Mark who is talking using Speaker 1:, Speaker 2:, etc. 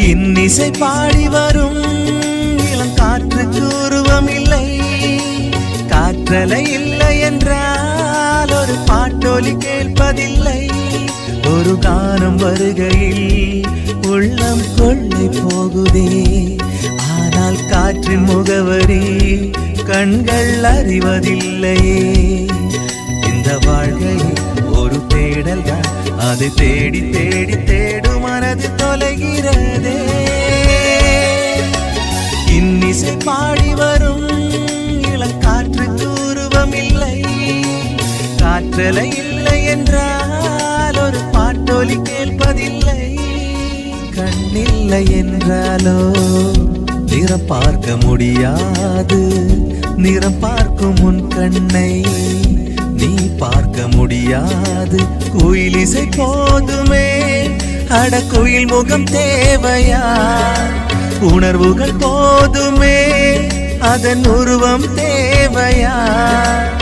Speaker 1: இன்னிசை பாடி வரும் இளம் காற்றுக்கு உருவம் இல்லை காற்றலை இல்லை என்றால் ஒரு பாட்டொலி கேட்பதில்லை ஒரு கானம் வருகையில் உள்ளம் கொள்ளை போகுதே ஆனால் காற்றின் முகவரி கண்கள் அறிவதில்லையே இந்த வாழ்க்கை ஒரு தேடல் தான் அதை தேடி தேடி தேடும் மனது தொலைகிறதே இன்னிசை பாடி வரும் இளங்காற்றுக்கு உருவம் இல்லை காற்றலை இல்லை என்றால் ஒரு பாட்டொலி கேட்பதில்லை கண்ணில்லை என்றாலோ நிறம் பார்க்க முடியாது நிறம் பார்க்கும் உன் கண்ணை நீ பார்க்க முடியாது குயிலிசை போதுமே அட குயில் முகம் தேவையா உணர்வுகள் போதுமே அதன் உருவம் தேவையா